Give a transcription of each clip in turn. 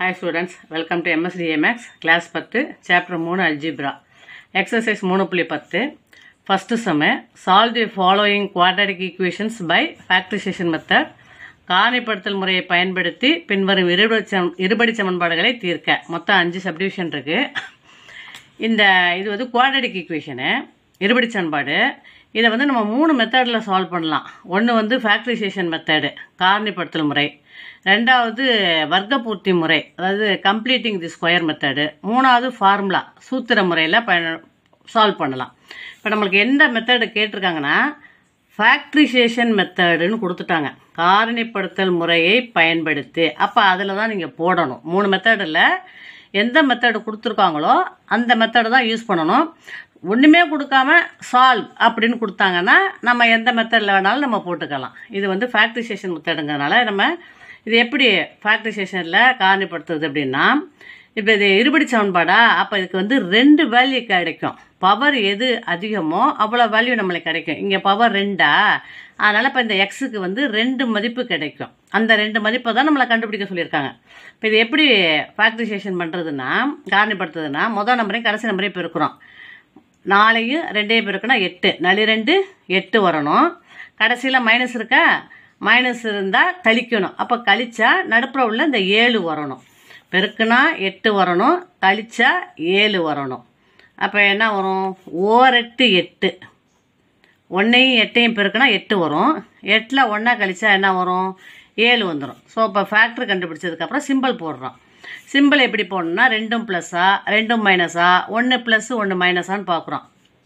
hi students welcome to MSTMX class பத்து chapter மூணு algebra exercise மூணு புள்ளி பத்து ஃபஸ்ட்டு செம்ம solve the following quadratic equations by factorization method காரணிப்படுத்தல் முறையை பயன்படுத்தி பின்வரும் இருபடி சம இருபடி சமன்பாடுகளை தீர்க்க மொத்தம் அஞ்சு சப்டிவிஷன் இருக்குது இந்த இது வந்து குவாட்ரடிக் ஈக்குவேஷனு இருபடி சமன்பாடு இதை வந்து நம்ம மூணு மெத்தடில் சால்வ் பண்ணலாம் ஒன்று வந்து ஃபேக்டரைசேஷன் மெத்தடு காரணிப்படுத்தல் முறை ரெண்டாவது வர்க்க பூர்த்தி முறை அதாவது கம்ப்ளீட்டிங் தி ஸ்கொயர் மெத்தடு மூணாவது ஃபார்முலா சூத்திர முறையில் பயன் சால்வ் பண்ணலாம் இப்போ நம்மளுக்கு எந்த மெத்தடு கேட்டிருக்காங்கன்னா ஃபேக்ட்ரிசேஷன் மெத்தடுன்னு கொடுத்துட்டாங்க காரணிப்படுத்தல் முறையை பயன்படுத்தி அப்போ அதில் தான் நீங்கள் போடணும் மூணு மெத்தடில் எந்த மெத்தடு கொடுத்துருக்காங்களோ அந்த மெத்தடு தான் யூஸ் பண்ணணும் ஒன்றுமே கொடுக்காம சால்வ் அப்படின்னு கொடுத்தாங்கன்னா நம்ம எந்த மெத்தடில் வேணாலும் நம்ம போட்டுக்கலாம் இது வந்து ஃபேக்ட்ரிசேஷன் மெத்தடுங்கிறதுனால நம்ம இது எப்படி ஃபேக்ட்ரிசேஷனில் காரணிப்படுத்துறது அப்படின்னா இப்போ இது இருபடி சமன்பாடா அப்போ இதுக்கு வந்து ரெண்டு வேல்யூ கிடைக்கும் பவர் எது அதிகமோ அவ்வளோ வேல்யூ நம்மளுக்கு கிடைக்கும் இங்கே பவர் ரெண்டா அதனால் இப்போ இந்த எக்ஸுக்கு வந்து ரெண்டு மதிப்பு கிடைக்கும் அந்த ரெண்டு மதிப்பை தான் நம்மளை கண்டுபிடிக்க சொல்லியிருக்காங்க இப்போ இது எப்படி ஃபேக்ட்ரிசேஷன் பண்ணுறதுன்னா காரணிப்படுத்துறதுன்னா முதல் நம்பரையும் கடைசி நம்பரையும் பெருக்கிறோம் நாலையும் ரெண்டையும் பெருக்குனா எட்டு நளி ரெண்டு எட்டு வரணும் கடைசியில் மைனஸ் இருக்கா மைனஸ் இருந்தால் கழிக்கணும் அப்போ கழிச்சா நடுப்புற உள்ள இந்த ஏழு வரணும் பெருக்குனா எட்டு வரணும் கழிச்சா ஏழு வரணும் அப்போ என்ன வரும் ஓரெட்டு எட்டு ஒன்றையும் எட்டையும் பெருக்குனா எட்டு வரும் எட்டில் ஒன்றா கழிச்சா என்ன வரும் ஏழு வந்துடும் ஸோ இப்போ ஃபேக்ட்ரி கண்டுபிடிச்சதுக்கப்புறம் சிம்பிள் போடுறோம் சிம்பிள் எப்படி போடணும்னா ரெண்டும் ப்ளஸ்ஸா ரெண்டும் மைனஸா ஒன்று ப்ளஸ்ஸு ஒன்று மைனஸான்னு பார்க்குறோம்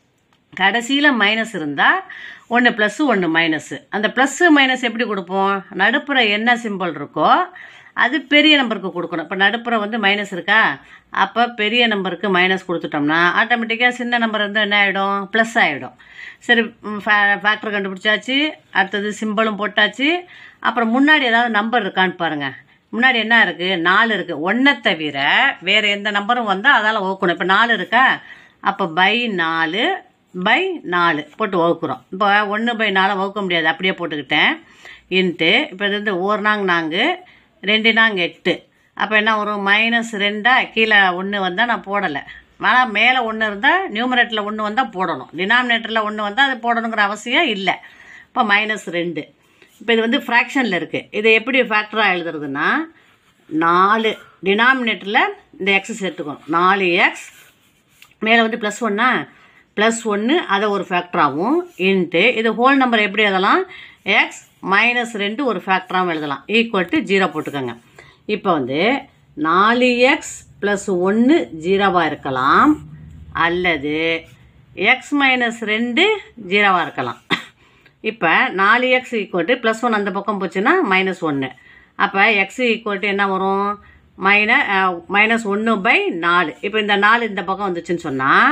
கடைசியில் மைனஸ் இருந்தால் ஒன்று ப்ளஸ்ஸு ஒன்று மைனஸு அந்த ப்ளஸ்ஸு மைனஸ் எப்படி கொடுப்போம் நடுப்புற என்ன சிம்பிள் இருக்கோ அது பெரிய நம்பருக்கு கொடுக்கணும் இப்போ நடுப்புற வந்து மைனஸ் இருக்கா அப்போ பெரிய நம்பருக்கு மைனஸ் கொடுத்துட்டோம்னா ஆட்டோமேட்டிக்காக சின்ன நம்பர் இருந்தால் என்ன ஆகிடும் ப்ளஸ் ஆகிடும் சரி ஃபேக்டர் கண்டுபிடிச்சாச்சு அடுத்தது சிம்பிளும் போட்டாச்சு அப்புறம் முன்னாடி ஏதாவது நம்பர் இருக்கான்னு பாருங்கள் முன்னாடி என்ன இருக்குது நாலு இருக்குது ஒன்றை தவிர வேறு எந்த நம்பரும் வந்தால் அதால் ஓக்கணும் இப்போ நாலு இருக்கா அப்போ பை நாலு பை நாலு போட்டு வகுக்கிறோம் இப்போ ஒன்று பை நாலு வகுக்க முடியாது அப்படியே போட்டுக்கிட்டேன் இன்ட்டு இப்போ இது வந்து ஒரு நாங்க நாங்கு ரெண்டு நாங்க எட்டு அப்போ என்ன வரும் மைனஸ் ரெண்டா கீழே ஒன்று வந்தால் நான் போடலை ஆனால் மேலே ஒன்று இருந்தால் நியூமரேட்டரில் ஒன்று வந்தால் போடணும் டினாமினேட்டரில் ஒன்று வந்தால் அது போடணுங்கிற அவசியம் இல்லை இப்போ மைனஸ் ரெண்டு இப்போ இது வந்து ஃப்ராக்ஷனில் இருக்குது இதை எப்படி ஃபேக்டராக எழுதுறதுன்னா நாலு டினாமினேட்டரில் இந்த எக்ஸ் சேர்த்துக்கணும் நாலு எக்ஸ் மேலே வந்து ப்ளஸ் ஒன்னா ப்ளஸ் ஒன்று அதை ஒரு ஃபேக்டராகவும் இன்ட்டு இது ஹோல் நம்பர் எப்படி எழுதலாம் எக்ஸ் மைனஸ் ரெண்டு ஒரு ஃபேக்டராகவும் எழுதலாம் ஈக்குவல் டு ஜீரோ போட்டுக்கோங்க இப்போ வந்து நாலு எக்ஸ் ப்ளஸ் ஒன்று ஜீரோவாக இருக்கலாம் அல்லது எக்ஸ் மைனஸ் ரெண்டு ஜீரோவாக இருக்கலாம் இப்போ நாலு x equal to plus one அந்த பக்கம் போச்சுன்னா மைனஸ் ஒன்று அப்போ எக்ஸ் ஈக்குவல் டு என்ன வரும் மைன மைனஸ் ஒன்று பை நாலு இப்போ இந்த நாலு இந்த பக்கம் வந்துச்சுன்னு சொன்னால்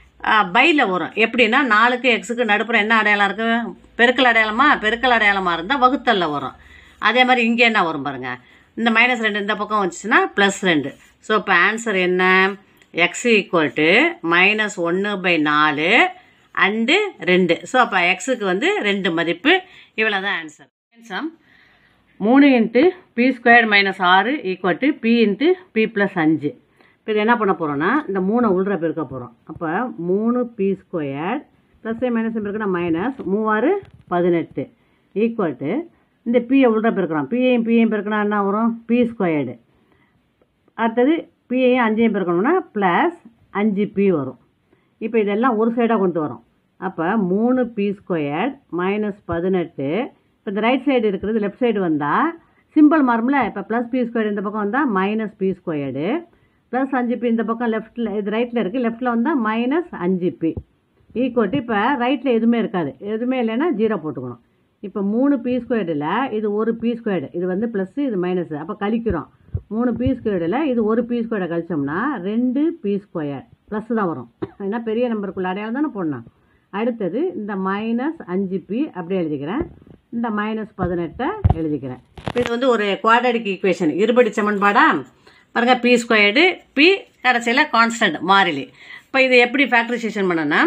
பையில் வரும் எப்படின்னா நாலுக்கு எக்ஸுக்கு நடுப்புற என்ன அடையாளம் இருக்குது பெருக்கல் அடையாளமா பெருக்கல் அடையாளமாக இருந்தால் வகுத்தலில் வரும் அதே மாதிரி இங்கே என்ன வரும் பாருங்கள் இந்த மைனஸ் ரெண்டு இந்த பக்கம் வந்துச்சுன்னா ப்ளஸ் ரெண்டு ஸோ இப்போ ஆன்சர் என்ன எக்ஸ் ஈக்குவல் டு மைனஸ் ஒன்று பை நாலு அண்டு ரெண்டு ஸோ அப்போ எக்ஸுக்கு வந்து ரெண்டு மதிப்பு இவ்வளோ தான் ஆன்சர் ஆன்சம் மூணு இன்ட்டு பி ஸ்கொயர் மைனஸ் ஆறு equal to b into b plus அஞ்சு இப்போ இது என்ன பண்ண போகிறோன்னா இந்த மூணை உள்ற பெருக்க போகிறோம் அப்போ மூணு பி ஸ்கொயர் ப்ளஸ் மைனஸ் பெருக்கினா மைனஸ் மூவாறு பதினெட்டு ஈக்குவல் டு இந்த பியை உள்ற பெருக்கிறோம் பியையும் பியையும் பெருக்கினா என்ன வரும் பி ஸ்கொயர்டு அடுத்தது பியையும் அஞ்சையும் பெருக்கணும்னா ப்ளஸ் அஞ்சு பி வரும் இப்போ இதெல்லாம் ஒரு சைடாக கொண்டு வரோம் அப்போ மூணு பி ஸ்கொயர் மைனஸ் பதினெட்டு இப்போ இந்த ரைட் சைடு இருக்கிறது லெஃப்ட் சைடு வந்தால் சிம்பிள் மாறும்ல இப்போ ப்ளஸ் பி ஸ்கொயர் இந்த பக்கம் வந்தால் மைனஸ் பி ஸ்கொயர்டு ப்ளஸ் அஞ்சு பி இந்த பக்கம் லெஃப்ட்டில் இது ரைட்டில் இருக்குது லெஃப்ட்டில் வந்தால் மைனஸ் அஞ்சு பி ஈக்குவல் டு இப்போ ரைட்டில் எதுவுமே இருக்காது எதுவுமே இல்லைன்னா ஜீரோ போட்டுக்கணும் இப்போ மூணு பி ஸ்கொயர்டில் இது ஒரு பி ஸ்கொயர்டு இது வந்து ப்ளஸ்ஸு இது மைனஸு அப்போ கழிக்கிறோம் மூணு பி ஸ்கொயர்டில் இது ஒரு பி ஸ்கொயர்டை கழிச்சோம்னா ரெண்டு பி ஸ்கொயர் ப்ளஸ் தான் வரும் ஏன்னா பெரிய நம்பருக்குள்ள அடையாளம் தானே போடணும் அடுத்தது இந்த மைனஸ் அஞ்சு பி அப்படியே எழுதிக்கிறேன் இந்த மைனஸ் பதினெட்டை எழுதிக்கிறேன் இது வந்து ஒரு குவாட்ரடிக் ஈக்குவேஷன் இருபடி சமன்பாடா பாருங்க பி ஸ்கொயர்டு பி கடைசியில் கான்ஸ்டன்ட் மாறிலி இப்போ இது எப்படி ஃபேக்டரைசேஷன் பண்ணனா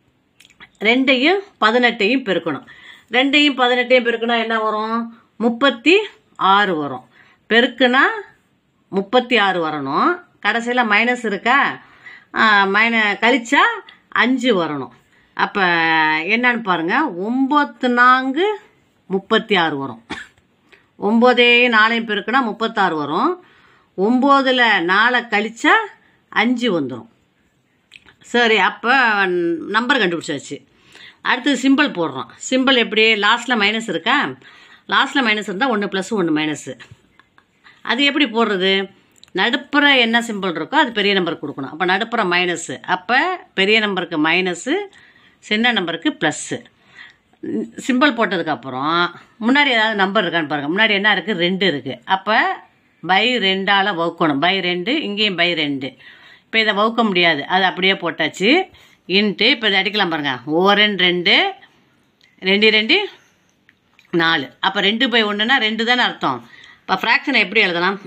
ரெண்டையும் பதினெட்டையும் பெருக்கணும் ரெண்டையும் பதினெட்டையும் பெருக்கினா என்ன வரும் முப்பத்தி ஆறு வரும் பெருக்குனா முப்பத்தி ஆறு வரணும் கடைசியில் மைனஸ் இருக்கா மைன கழிச்சா அஞ்சு வரணும் அப்போ என்னன்னு பாருங்கள் ஒம்பத்து நான்கு முப்பத்தி ஆறு வரும் ஒம்போதே நாளையும் பெருக்குனா முப்பத்தாறு வரும் ஒம்போதில் நாலை கழிச்சா அஞ்சு வந்துடும் சரி அப்போ நம்பர் கண்டுபிடிச்சாச்சு அடுத்து சிம்பிள் போடுறோம் சிம்பிள் எப்படி லாஸ்ட்டில் மைனஸ் இருக்கா லாஸ்ட்டில் மைனஸ் இருந்தால் ஒன்று ப்ளஸ் ஒன்று மைனஸு அது எப்படி போடுறது நடுப்புற என்ன சிம்பிள் இருக்கோ அது பெரிய நம்பருக்கு கொடுக்கணும் அப்போ நடுப்புற மைனஸு அப்போ பெரிய நம்பருக்கு மைனஸு சின்ன நம்பருக்கு ப்ளஸ்ஸு சிம்பிள் போட்டதுக்கப்புறம் முன்னாடி ஏதாவது நம்பர் இருக்கான்னு பாருங்கள் முன்னாடி என்ன இருக்குது ரெண்டு இருக்குது அப்போ பை ரெண்டால் வகுக்கணும் பை ரெண்டு இங்கேயும் பை ரெண்டு இப்போ இதை வகுக்க முடியாது அது அப்படியே போட்டாச்சு இன்ட்டு இப்போ இதை அடிக்கலாம் பாருங்கள் ஓ ரெண்டு ரெண்டு ரெண்டு ரெண்டு நாலு அப்போ ரெண்டு பை ஒன்றுனா ரெண்டு தானே அர்த்தம் இப்போ ஃப்ராக்ஷனை எப்படி எழுதலாம்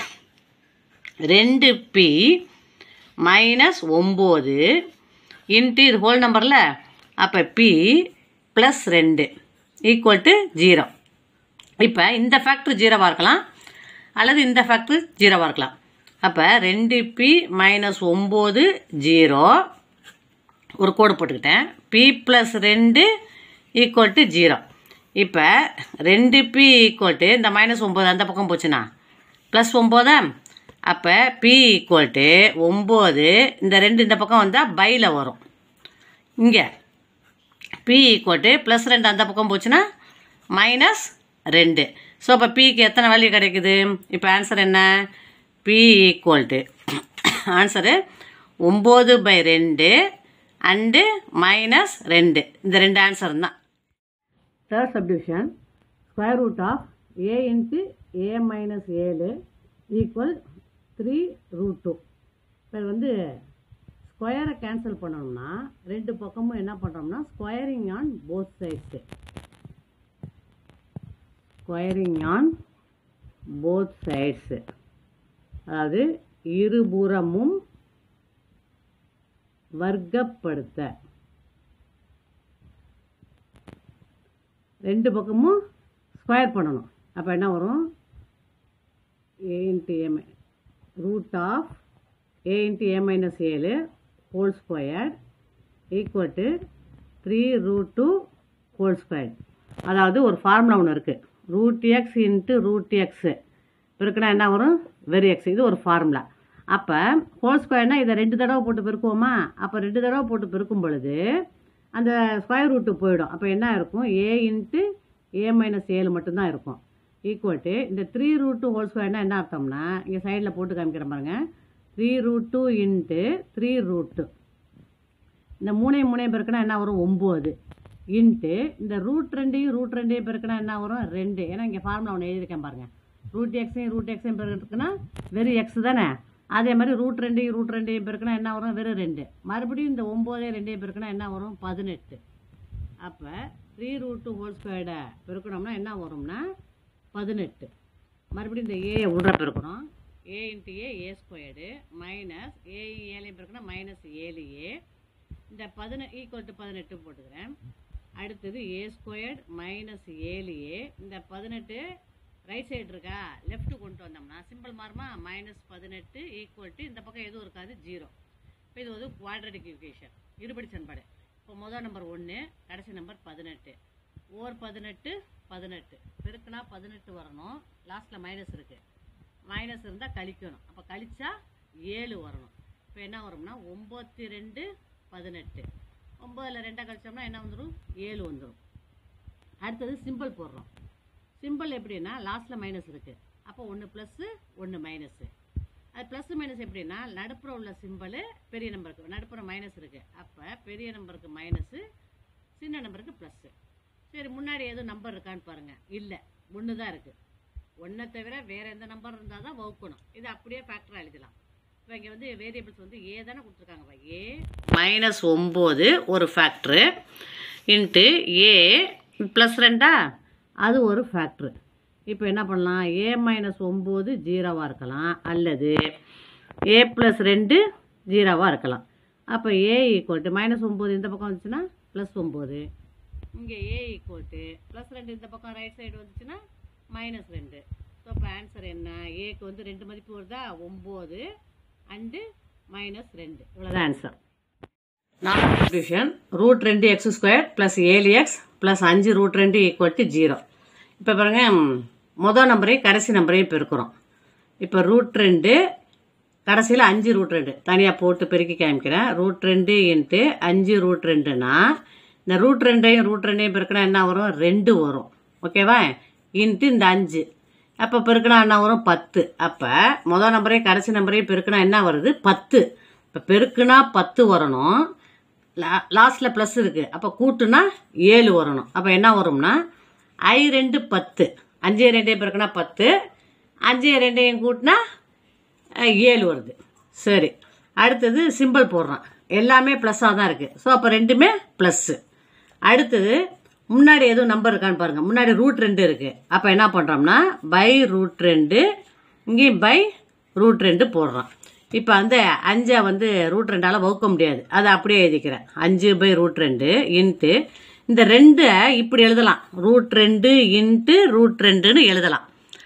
ரெண்டு பி மைனஸ் ஒம்பது இன்ட்டு இது ஹோல் நம்பரில் அப்போ பி ப்ளஸ் ரெண்டு ஈக்குவல் டு ஜீரோ இப்போ இந்த ஃபேக்ட்ரி ஜீரோவாக இருக்கலாம் அல்லது இந்த ஃபேக்ட்ரி ஜீரோவாக இருக்கலாம் அப்போ ரெண்டு பி மைனஸ் ஒம்பது ஜீரோ ஒரு கோடு போட்டுக்கிட்டேன் பி ப்ளஸ் ரெண்டு ஈக்குவல் டு ஜீரோ இப்போ ரெண்டு பி ஈக்குவல் டு இந்த மைனஸ் ஒம்பது அந்த பக்கம் போச்சுன்னா ப்ளஸ் ஒம்போதா அப்போ பி ஈக்குவல் டு ஒம்பது இந்த ரெண்டு இந்த பக்கம் வந்தால் பையில் வரும் இங்கே பி ஈக்குவல் டு ப்ளஸ் ரெண்டு அந்த பக்கம் போச்சுன்னா மைனஸ் ரெண்டு ஸோ இப்போ பிக்கு எத்தனை வேல்யூ கிடைக்குது இப்போ ஆன்சர் என்ன பி ஈக்குவல் டு ஆன்சரு ஒம்பது பை ரெண்டு அண்டு மைனஸ் ரெண்டு இந்த ரெண்டு ஆன்சர் தான் third subdivision square root of a into a minus ஏழு ஈக்குவல் த்ரீ ரூட் டூ இப்போ வந்து ஸ்கொயரை கேன்சல் பண்ணோம்னா ரெண்டு பக்கமும் என்ன பண்ணுறோம்னா squaring on both sides squaring on both sides அதாவது இருபுறமும் வர்க்கப்படுத்த ரெண்டு பக்கமும் ஸ்கொயர் பண்ணணும் அப்போ என்ன வரும் a into a root of a into a minus ஏழு whole square equal to three root two whole square அதாவது ஒரு ஃபார்முலா ஒன்று இருக்குது root x into root x பெருக்குனா என்ன வரும் வெரி எக்ஸ் இது ஒரு ஃபார்முலா அப்போ ஹோல் ஸ்கொயர்னா இதை ரெண்டு தடவை போட்டு பெருக்குவோமா அப்போ ரெண்டு தடவை போட்டு பெருக்கும் பொழுது அந்த ஸ்கொயர் ரூட்டு போயிடும் அப்போ என்ன இருக்கும் ஏ இன்ட்டு ஏ மைனஸ் ஏழு மட்டும்தான் இருக்கும் ஈக்குவல் டு இந்த த்ரீ ரூட் டூ ஹோல் ஸ்கொயர்னா என்ன அர்த்தம்னா இங்கே சைடில் போட்டு காமிக்கிற பாருங்க three root two into three root two இந்த மூணையும் மூணையும் பெருக்கினா என்ன வரும் ஒம்பது இன்ட்டு இந்த ரூட் ரெண்டையும் ரூட் ரெண்டையும் பெருக்கினா என்ன வரும் ரெண்டு ஏன்னா இங்கே ஃபார்முலா ஒன்று எழுதியிருக்கேன் பாருங்க ரூட் எக்ஸையும் ரூட் எக்ஸையும் பெருக்குனா வெறும் எக்ஸ் தானே அதே மாதிரி ரூட் ரெண்டையும் ரூட் ரெண்டையும் பெருக்கினா என்ன வரும் வெறும் ரெண்டு மறுபடியும் இந்த ஒம்போதே ரெண்டையும் பெருக்கினா என்ன வரும் பதினெட்டு அப்போ த்ரீ ரூட் டூ ஹோல் ஸ்கொயர்டை பெருக்கணும்னா என்ன வரும்னா பதினெட்டு மறுபடியும் இந்த ஏயை உள்ள பெருக்கணும் a into a a squared minus a ஏழையும் பெருக்கணும் மைனஸ் ஏழு ஏ இந்த பதினெ ஈக்குவல் டு பதினெட்டு போட்டுக்கிறேன் அடுத்தது ஏ ஸ்கொயர்ட் மைனஸ் ஏழு ஏ இந்த பதினெட்டு ரைட் சைடு இருக்கா லெஃப்ட் கொண்டு வந்தோம்னா சிம்பிள் மாறுமா மைனஸ் பதினெட்டு ஈக்குவல் டு இந்த பக்கம் எதுவும் இருக்காது ஜீரோ இப்போ இது வந்து குவாட்ரட்டிக் ஈக்குவேஷன் இருபடி சன்பாடு இப்போ முதல் நம்பர் ஒன்று கடைசி நம்பர் பதினெட்டு ஓர் பதினெட்டு பதினெட்டு பெருக்குனா பதினெட்டு வரணும் லாஸ்ட்டில் மைனஸ் இருக்குது மைனஸ் இருந்தால் கழிக்கணும் அப்போ கழிச்சா ஏழு வரணும் இப்போ என்ன வரும்னா ஒம்பத்தி ரெண்டு பதினெட்டு ஒம்பதில் ரெண்டாக கழிச்சோம்னா என்ன வந்துடும் ஏழு வந்துடும் அடுத்தது சிம்பிள் போடுறோம் சிம்பிள் எப்படின்னா லாஸ்ட்டில் மைனஸ் இருக்குது அப்போ ஒன்று ப்ளஸ்ஸு ஒன்று மைனஸு அது ப்ளஸ் மைனஸ் எப்படின்னா நடுப்புற உள்ள சிம்பிள் பெரிய நம்பருக்கு நடுப்புற மைனஸ் இருக்குது அப்போ பெரிய நம்பருக்கு மைனஸு சின்ன நம்பருக்கு ப்ளஸ்ஸு சரி முன்னாடி எதுவும் நம்பர் இருக்கான்னு பாருங்கள் இல்லை ஒன்று தான் இருக்குது ஒன்றை தவிர வேறு எந்த நம்பர் இருந்தால் தான் வகுக்கணும் இது அப்படியே ஃபேக்டராக எழுதலாம் இப்போ இங்கே வந்து வேரியபிள்ஸ் வந்து ஏ தானே கொடுத்துருக்காங்க ஏ மைனஸ் ஒம்பது ஒரு ஃபேக்ட்ரு இன்ட்டு ஏ ப்ளஸ் ரெண்டா அது ஒரு ஃபேக்ட்ரு இப்போ என்ன பண்ணலாம் ஏ மைனஸ் ஒம்பது ஜீரோவாக இருக்கலாம் அல்லது ஏ ப்ளஸ் ரெண்டு ஜீரோவாக இருக்கலாம் அப்போ ஏ ஈக்குவல் டு மைனஸ் ஒம்பது இந்த பக்கம் வந்துச்சுன்னா ப்ளஸ் ஒம்பது இங்கே ஏ ஈக்குவல் டு ப்ளஸ் ரெண்டு இந்த பக்கம் ரைட் சைடு வந்துச்சுன்னா மைனஸ் ரெண்டு ஸோ இப்போ ஆன்சர் என்ன ஏக்கு வந்து ரெண்டு மதிப்பு வருதா ஒம்பது அண்டு மைனஸ் ரெண்டு இவ்வளோதான் ஆன்சர் நாலாவது சொல்யூஷன் ரூட் ரெண்டு எக்ஸ் ஸ்கொயர் ப்ளஸ் ஏழு எக்ஸ் ப்ளஸ் அஞ்சு ரூட் ரெண்டு ஈக்குவல் டு ஜீரோ இப்போ பாருங்க ம், மொதல் நம்பரையும் கடைசி நம்பரையும் பெருக்கிறோம் இப்போ ரூட் ரெண்டு கடைசியில் அஞ்சு ரூட் ரெண்டு தனியாக போட்டு பெருக்கி காமிக்கிறேன் ரூட் ரெண்டு இன்ட்டு அஞ்சு ரூட் ரெண்டுனா இந்த ரூட் ரெண்டையும் ரூட் ரெண்டையும் பெருக்கினா என்ன வரும் ரெண்டு வரும் ஓகேவா இன்ட்டு இந்த அஞ்சு அப்போ பெருக்கினா என்ன வரும் பத்து அப்போ மொதல் நம்பரையும் கடைசி நம்பரையும் பெருக்கினா என்ன வருது பத்து இப்போ பெருக்குனா பத்து வரணும் லா லாஸ்ட்டில் ப்ளஸ் இருக்குது அப்போ கூட்டுனா ஏழு வரணும் அப்போ என்ன வரும்னா ஐ ரெண்டு பத்து அஞ்சு ரெண்டையும் பெருக்குனா பத்து அஞ்சு ரெண்டையும் கூட்டினா அஹ், ஏழு வருது சரி அடுத்தது சிம்பிள் போடுறான் எல்லாமே ப்ளஸ்ஸாக தான் இருக்குது ஸோ அப்போ ரெண்டுமே ப்ளஸ்ஸு அடுத்தது முன்னாடி எதுவும் நம்பர் இருக்கான்னு பாருங்கள் முன்னாடி ரூட் ரெண்டு இருக்குது அப்போ என்ன பண்ணுறோம்னா பை ரூட் ரெண்டு இங்கேயும் பை ரூட் ரெண்டு போடுறோம் இப்போ வந்து அஞ்சை வந்து ரூட் ரெண்டால் வகுக்க முடியாது அதை அப்படியே எழுதிக்கிறேன் அஞ்சு பை ரூட் ரெண்டு இன்ட்டு இந்த ரெண்டை இப்படி எழுதலாம் ரூட் ரெண்டு இன்ட்டு ரூட் ரெண்டுன்னு எழுதலாம்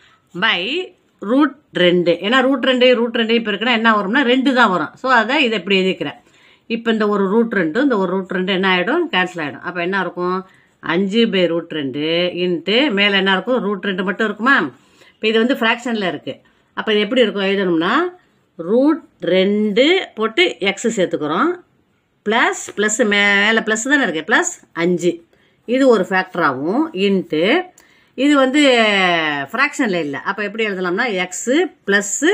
பை ரூட் ரெண்டு ஏன்னா ரூட் ரெண்டு ரூட் ரெண்டையும் பெருக்கினா என்ன வரும்னா ரெண்டு தான் வரும் ஸோ அதை இதை இப்படி எழுதிக்கிறேன் இப்போ இந்த ஒரு ரூட் ரெண்டு இந்த ஒரு ரூட் ரெண்டு என்ன ஆகிடும் கேன்சல் ஆகிடும் அப்போ என்ன இருக்கும் அஞ்சு பை ரூட் ரெண்டு இன்ட்டு மேலே என்ன இருக்கும் ரூட் ரெண்டு மட்டும் இருக்குமா இப்போ இது வந்து ஃப்ராக்ஷனில் இருக்குது அப்போ இது எப்படி இருக்கும் எழுதணும்னா ரூட் ரெண்டு போட்டு எக்ஸ் சேர்த்துக்கிறோம் ப்ளஸ் ப்ளஸ் மேலே ப்ளஸ் தானே இருக்குது ப்ளஸ் அஞ்சு இது ஒரு ஃபேக்டராகவும் இன்ட்டு இது வந்து ஃப்ராக்ஷனில் இல்லை அப்போ எப்படி எழுதலாம்னா எக்ஸு ப்ளஸ்ஸு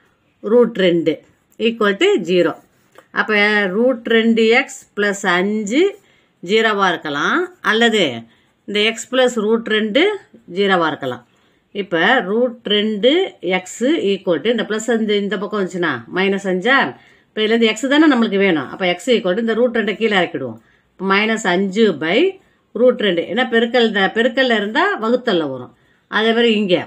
ரூட் ரெண்டு ஈக்குவல் டு ஜீரோ அப்போ ரூட் ரெண்டு எக்ஸ் ப்ளஸ் அஞ்சு ஜீரோவாக இருக்கலாம் அல்லது இந்த எக்ஸ் ப்ளஸ் ரூட் ரெண்டு ஜீரோவாக இருக்கலாம் இப்போ ரூட் ரெண்டு எக்ஸு ஈக்குவல் டு இந்த ப்ளஸ் அஞ்சு இந்த பக்கம் வந்துச்சுன்னா மைனஸ் அஞ்சா இப்போ இதுலேருந்து எக்ஸ் தானே நம்மளுக்கு வேணும் அப்போ எக்ஸ் ஈக்குவல் டு இந்த ரூட் ரெண்டை கீழே இறக்கிடுவோம் இப்போ மைனஸ் அஞ்சு பை ரூட் ரெண்டு ஏன்னா பெருக்கல் இந்த பெருக்கல்ல இருந்தால் வகுத்தல்ல வரும் அதே மாதிரி இங்கே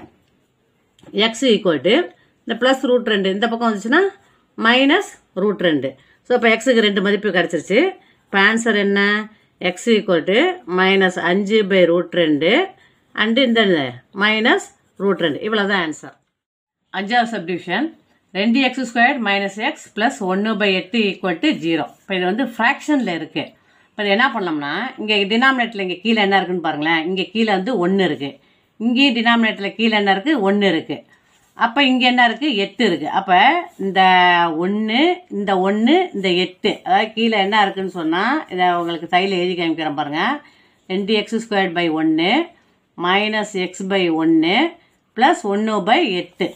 எக்ஸ் ஈக்குவல் டு இந்த ப்ளஸ் ரூட் ரெண்டு இந்த பக்கம் வந்துச்சுன்னா மைனஸ் ரூட் ரெண்டு ஸோ இப்போ எக்ஸுக்கு ரெண்டு மதிப்பு கிடச்சிருச்சு இப்போ ஆன்சர் என்ன எக்ஸ் ஈக்குவல் டு மைனஸ் அஞ்சு பை ரூட் ரெண்டு அண்டு இந்த மைனஸ் ரூட் ரெண்டு இவ்வளோ தான் ஆன்சர் அஞ்சாவது சப்டிவிஷன் ரெண்டு x square minus x plus ஒன்று பை எட்டு ஈக்குவல் டு ஜீரோ இப்போ இது வந்து ஃப்ராக்ஷனில் இருக்குது இப்போ இது என்ன பண்ணலாம்னா இங்கே டினாமினேட்டில் இங்கே கீழே என்ன இருக்குன்னு பாருங்களேன் இங்கே கீழே வந்து ஒன்று இருக்குது இங்கேயும் டினாமினேட்டில் கீழே என்ன இருக்குது ஒன்று இருக்குது அப்போ இங்கே என்ன இருக்குது எட்டு இருக்குது அப்போ இந்த ஒன்று இந்த ஒன்று இந்த எட்டு அதாவது கீழே என்ன இருக்குன்னு சொன்னால் இதை உங்களுக்கு தையில் எழுதி காமிக்கிறேன் பாருங்கள் ரெண்டு எக்ஸ் ஸ்கொயர் பை ஒன்று மைனஸ் எக்ஸ் பை ஒன்று ப்ளஸ் ஒன்று பை எட்டு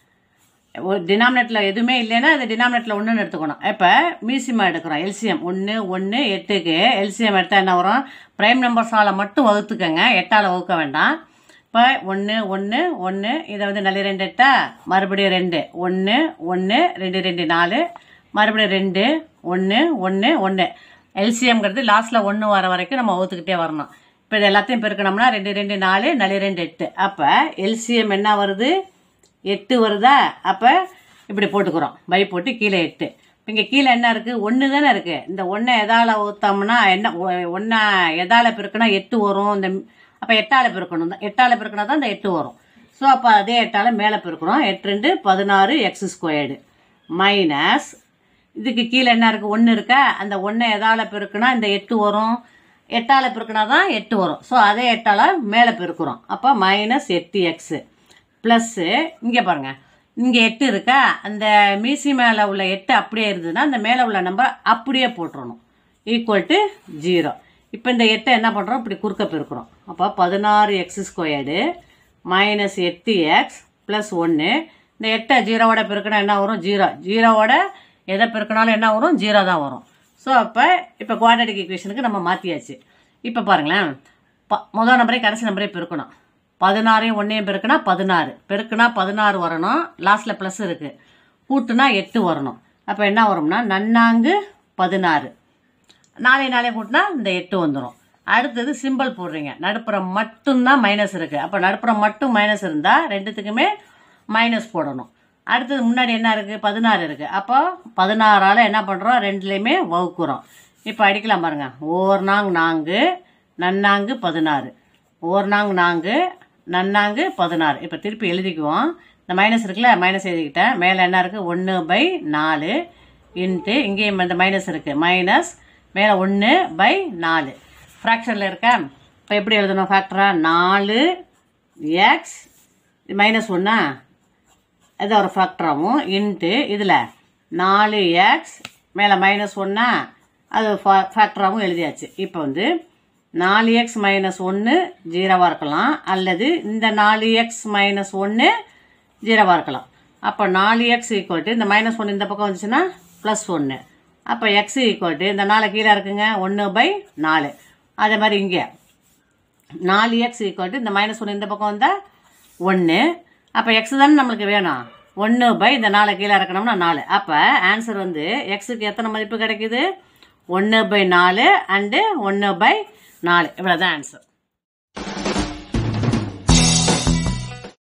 டினாமினேட்டில் எதுவுமே இல்லைன்னா அது டினாமினேட்டில் ஒன்றுன்னு எடுத்துக்கணும் இப்போ மீசிமா எடுக்கிறோம் எல்சிஎம் ஒன்று ஒன்று எட்டுக்கு எல்சிஎம் எடுத்தால் என்ன வரும் ப்ரைம் நம்பர்ஸால் மட்டும் வகுத்துக்கங்க எட்டால் வகுக்க வேண்டாம் இப்போ ஒன்று ஒன்று ஒன்று இதை வந்து நல்ல ரெண்டு எட்டா மறுபடியும் ரெண்டு ஒன்று ஒன்று ரெண்டு ரெண்டு நாலு மறுபடியும் ரெண்டு ஒன்று ஒன்று ஒன்று எல்சிஎம்ங்கிறது லாஸ்ட்டில் ஒன்று வர வரைக்கும் நம்ம வகுத்துக்கிட்டே வரணும் இப்போ இது எல்லாத்தையும் பெருக்கணும்னா ரெண்டு ரெண்டு நாலு நல்ல ரெண்டு எட்டு அப்போ எல்சிஎம் என்ன வருது எட்டு வருதா அப்போ இப்படி போட்டுக்கிறோம் பை போட்டு கீழே எட்டு இங்கே கீழே என்ன இருக்குது ஒன்று தானே இருக்குது இந்த ஒன்றை எதால் ஊற்றோம்னா என்ன ஒன்றை எதால் பெருக்கினா எட்டு வரும் இந்த அப்போ எட்டால் பெருக்கணும் தான் எட்டால் பெருக்கினா தான் இந்த எட்டு வரும் ஸோ அப்போ அதே எட்டால் மேலே பெருக்கிறோம் எட்டு ரெண்டு பதினாறு எக்ஸ் ஸ்கொயர்டு மைனஸ் இதுக்கு கீழே என்ன இருக்குது ஒன்று இருக்கா அந்த ஒன்றை எதால் பெருக்குனா இந்த எட்டு வரும் எட்டால் பெருக்குனா தான் எட்டு வரும் ஸோ அதே எட்டால் மேலே பெருக்கிறோம் அப்போ மைனஸ் எட்டு எக்ஸு ப்ளஸ்ஸு இங்கே பாருங்கள் இங்கே எட்டு இருக்கா அந்த மீசி மேலே உள்ள எட்டு அப்படியே இருந்ததுன்னா அந்த மேலே உள்ள நம்பர் அப்படியே போட்டுறணும் ஈக்குவல் டு ஜீரோ இப்போ இந்த எட்டை என்ன பண்ணுறோம் இப்படி குறுக்க பெருக்கிறோம் அப்போ பதினாறு எக்ஸ் ஸ்கொயர்டு மைனஸ் எட்டு எக்ஸ் ப்ளஸ் ஒன்று இந்த எட்டை ஜீரோவோட பெருக்கினா என்ன வரும் ஜீரோ ஜீரோவோட எதை பெருக்கினாலும் என்ன வரும் ஜீரோ தான் வரும் ஸோ அப்போ இப்போ குவாட்ரட்டிக் ஈக்குவேஷனுக்கு நம்ம மாற்றியாச்சு இப்போ பாருங்களேன் ப முதல் நம்பரே கடைசி நம்பரே பெருக்கணும் பதினாறையும் ஒன்றையும் பெருக்குனா பதினாறு பெருக்குனா பதினாறு வரணும் லாஸ்ட்டில் ப்ளஸ் இருக்குது கூட்டுனா எட்டு வரணும் அப்போ என்ன வரும்னா நன்னாங்கு பதினாறு நாளை நாளே கூட்டினா இந்த எட்டு வந்துடும் அடுத்தது சிம்பிள் போடுறீங்க நடுப்புறம் மட்டும்தான் மைனஸ் இருக்குது அப்போ நடுப்புறம் மட்டும் மைனஸ் இருந்தால் ரெண்டுத்துக்குமே மைனஸ் போடணும் அடுத்தது முன்னாடி என்ன இருக்குது பதினாறு இருக்குது அப்போ பதினாறால் என்ன பண்ணுறோம் ரெண்டுலேயுமே வகுக்கிறோம் இப்போ அடிக்கலாம் பாருங்கள் ஓர் நாங் நான்கு நன்னாங்கு பதினாறு ஓர் நாங் நான்கு நன்னாங்கு பதினாறு இப்போ திருப்பி எழுதிக்குவோம் இந்த மைனஸ் இருக்குல்ல மைனஸ் எழுதிக்கிட்டேன் மேலே என்ன இருக்குது ஒன்று பை நாலு இன்ட்டு இங்கேயும் இந்த மைனஸ் இருக்குது மைனஸ் மேலே ஒன்று பை நாலு ஃப்ராக்ஷனில் இருக்கா இப்போ எப்படி எழுதணும் ஃபேக்டரா நாலு எக்ஸ் மைனஸ் ஒன்றா இது ஒரு ஃபேக்டராகவும் இன்ட்டு இதில் நாலு எக்ஸ் மேலே மைனஸ் ஒன்றா அது ஃபேக்டராகவும் எழுதியாச்சு இப்போ வந்து நாலு எக்ஸ் மைனஸ் ஒன்று ஜீரோவாக இருக்கலாம் அல்லது இந்த நாலு எக்ஸ் மைனஸ் ஒன்று ஜீரோவாக இருக்கலாம் அப்போ நாலு எக்ஸ் ஈக்குவல் இந்த மைனஸ் ஒன்று இந்த பக்கம் வந்துச்சுன்னா ப்ளஸ் ஒன்று அப்போ எக்ஸ் ஈக்குவல் இந்த நாலு கீழே இருக்குங்க ஒன்று பை நாலு அதே மாதிரி இங்கே நாலு எக்ஸ் ஈக்குவல் இந்த மைனஸ் ஒன்று இந்த பக்கம் வந்தால் ஒன்று அப்போ எக்ஸ் தானே நம்மளுக்கு வேணும் ஒன்று பை இந்த நாலு கீழே இறக்கணும்னா நாலு அப்போ ஆன்சர் வந்து எக்ஸுக்கு எத்தனை மதிப்பு கிடைக்குது ஒன்று பை நாலு அண்டு ஒன்று பை நாலு இவ்வளோ தான் ஆன்சர்